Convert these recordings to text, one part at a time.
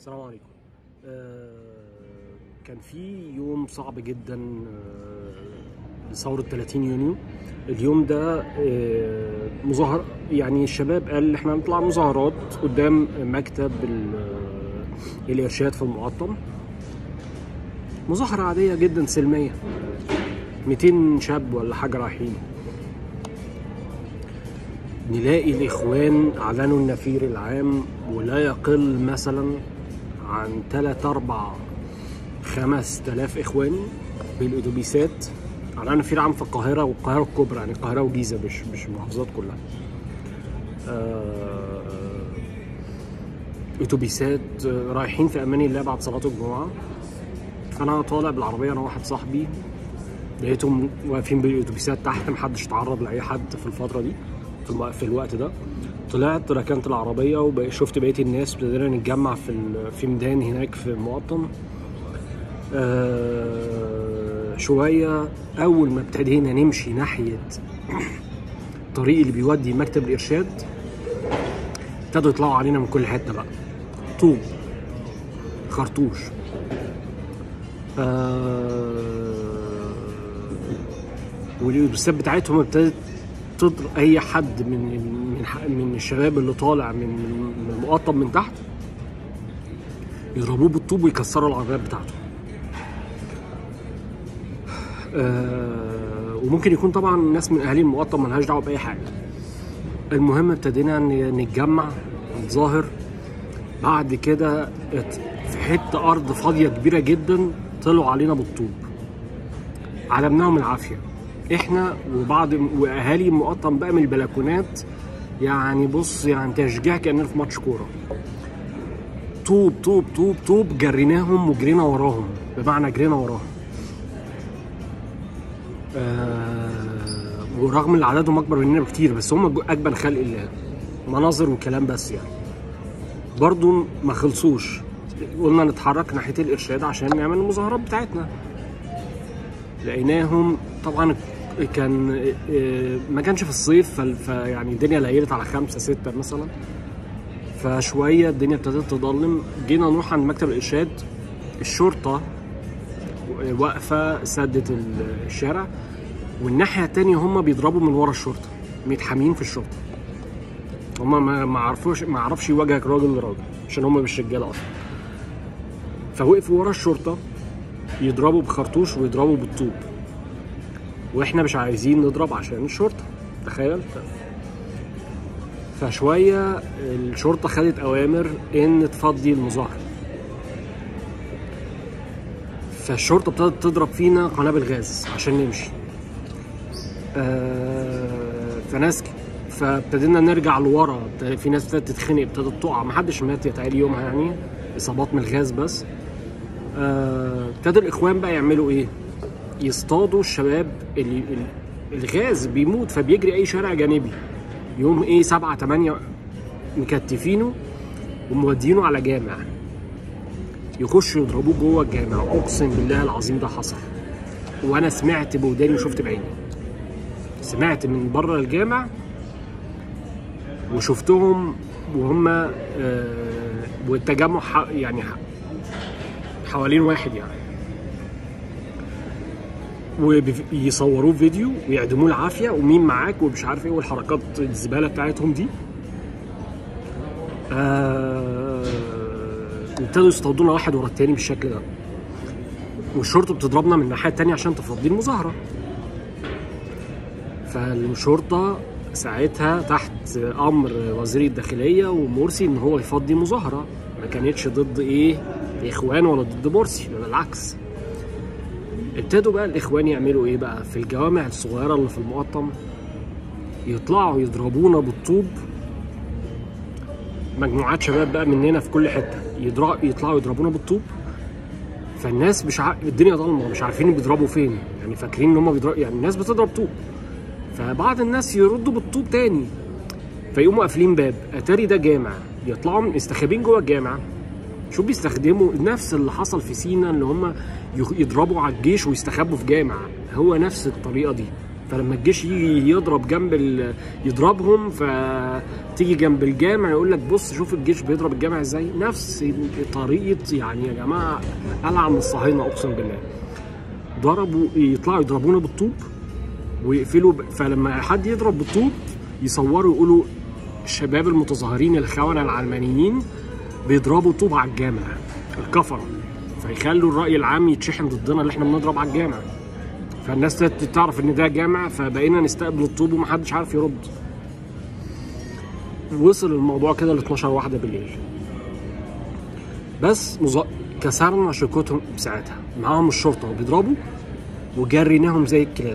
السلام عليكم آه، كان في يوم صعب جدا آه، لثورة 30 يونيو اليوم ده آه، مظاهر يعني الشباب قال احنا هنطلع مظاهرات قدام مكتب ال- آه، الإرشاد في المقطم مظاهرة عادية جدا سلمية 200 شاب ولا حاجة رايحين نلاقي الإخوان أعلنوا النفير العام ولا يقل مثلا عن 3 4 5000 إخواني بالأتوبيسات أعلنوا النفير العام في القاهرة والقاهرة الكبرى يعني القاهرة والجيزة مش مش المحافظات كلها آه، أتوبيسات آه، رايحين في أمان الله بعد صلاة الجمعة فأنا طالع بالعربية أنا واحد صاحبي لقيتهم واقفين بالاتوبيسات تحت محدش اتعرض لاي حد في الفتره دي في, الم... في الوقت ده طلعت ركنت العربيه وشفت بقيه الناس ابتدينا نتجمع في ال... في ميدان هناك في المقطم آه... شويه اول ما ابتدينا نمشي ناحيه الطريق اللي بيودي مكتب الارشاد ابتدوا يطلعوا علينا من كل حته بقى طوب خرطوش آه والاتوبيسات بتاعتهم ابتدت تضرب اي حد من من ح- من الشباب اللي طالع من من المقطم من تحت يضربوه بالطوب ويكسروا العربيات بتاعته آه وممكن يكون طبعا ناس من اهالي المقطم ملهاش دعوه باي حاجه المهم ابتدينا ن- نتجمع نتظاهر بعد كده ات- في حته ارض فاضيه كبيره جدا طلعوا علينا بالطوب علمناهم العافيه احنا وبعض واهالي المقطم بقى من البلكونات يعني بص يعني تشجيع كاننا في ماتش كوره طوب طوب طوب طوب جريناهم وجرينا وراهم بمعنى جرينا وراهم آه ورغم ان عددهم اكبر مننا بكتير بس هم اجبن خلق الله مناظر وكلام بس يعني برضو ما خلصوش قلنا نتحرك ناحيه الارشاد عشان نعمل المظاهرات بتاعتنا لقيناهم طبعا كان آه، ما كانش في الصيف فال- فيعني الدنيا ليلت على خمسة ستة مثلا فشوية الدنيا ابتدت تضلم جينا نروح عند مكتب الإرشاد الشرطة واقفة سدت ال- الشارع والناحية التانية هم بيضربوا من ورا الشرطة متحامين في الشرطة هم ما ما عرفوش ما عرفش يواجهك راجل لراجل عشان هم مش رجاله اصلا فوقفوا ورا الشرطه يضربوا بخرطوش ويضربوا بالطوب واحنا مش عايزين نضرب عشان الشرطه تخيل فشويه الشرطه خدت اوامر ان تفضي المظاهره فالشرطه ابتدت تضرب فينا قنابل غاز عشان نمشي آه، فناس فابتدينا نرجع لورا ابتدى- في ناس ابتدت تتخنق ابتدت تقع محدش مات يتهيألي يومها يعني اصابات من الغاز بس آه، ابتدى الاخوان بقى يعملوا ايه؟ يصطادوا الشباب اللي ال- الغاز بيموت فبيجري اي شارع جانبي يوم ايه سبعة تمانية مكتفينه ومودينه على جامع يخشوا يضربوه جوه الجامع اقسم بالله العظيم ده حصل وانا سمعت بوداني وشفت بعيني سمعت من بره الجامع وشفتهم وهم آه، والتجمع ح- يعني ح- حوالين واحد يعني ويصوروه فيديو ويعدموه العافيه ومين معاك ومش عارف ايه والحركات الزباله بتاعتهم دي آه وابتدوا يصطادونا واحد ورا التاني بالشكل ده والشرطه بتضربنا من الناحيه التانيه عشان تفضي المظاهره فالشرطه ساعتها تحت امر وزير الداخليه ومرسي ان هو يفضي مظاهره ما كانتش ضد ايه اخوان ولا ضد مرسي بل بالعكس ابتدوا بقى الاخوان يعملوا ايه بقى في الجوامع الصغيره اللي في المقطم يطلعوا يضربونا بالطوب مجموعات شباب بقى مننا في كل حته يضرب يطلعوا يضربونا بالطوب فالناس مش ع... الدنيا ضلمه مش عارفين بيضربوا فين يعني فاكرين ان هم بيضربوا يعني الناس بتضرب طوب فبعض الناس يردوا بالطوب تاني فيقوموا قافلين باب اتاري ده جامع يطلعوا من مستخبين جوه الجامع شوف بيستخدموا نفس اللي حصل في سينا اللي هم يخ- يضربوا على الجيش ويستخبوا في جامع هو نفس الطريقه دي فلما الجيش يجي يضرب جنب ال... يضربهم فتيجي جنب الجامع يقول لك بص شوف الجيش بيضرب الجامع ازاي نفس طريقه يعني يا جماعه العن الصهاينه اقسم بالله ضربوا يطلعوا يضربونا بالطوب ويقفلوا ب... فلما حد يضرب بالطوب يصوروا يقولوا الشباب المتظاهرين الخونه العلمانيين بيضربوا طوب على الجامع الكفره فيخلوا الراي العام يتشحن ضدنا اللي احنا بنضرب على الجامع فالناس تعرف ان ده جامع فبقينا نستقبل الطوب ومحدش عارف يرد وصل الموضوع كده ل 12 واحده بالليل بس مز... كسرنا شوكتهم ساعتها معاهم الشرطه وبيضربوا وجريناهم زي الكلاب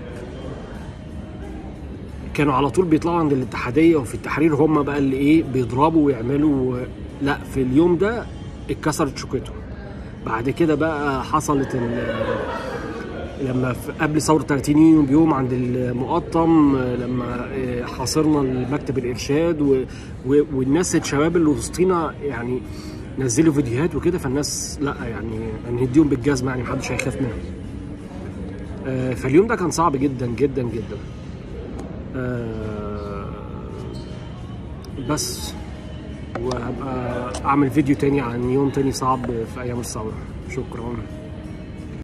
كانوا على طول بيطلعوا عند الاتحاديه وفي التحرير هم بقى اللي ايه بيضربوا ويعملوا لا في اليوم ده اتكسرت شوكتهم بعد كده بقى حصلت لما قبل ثوره 30 يوم بيوم عند المقطم لما حاصرنا مكتب الارشاد و... و... والناس الشباب اللي وسطينا يعني نزلوا فيديوهات وكده فالناس لا يعني هنديهم بالجزمه يعني محدش هيخاف منهم فاليوم ده كان صعب جدا جدا جدا بس وهبقى اعمل فيديو تاني عن يوم تاني صعب في ايام الثوره شكرا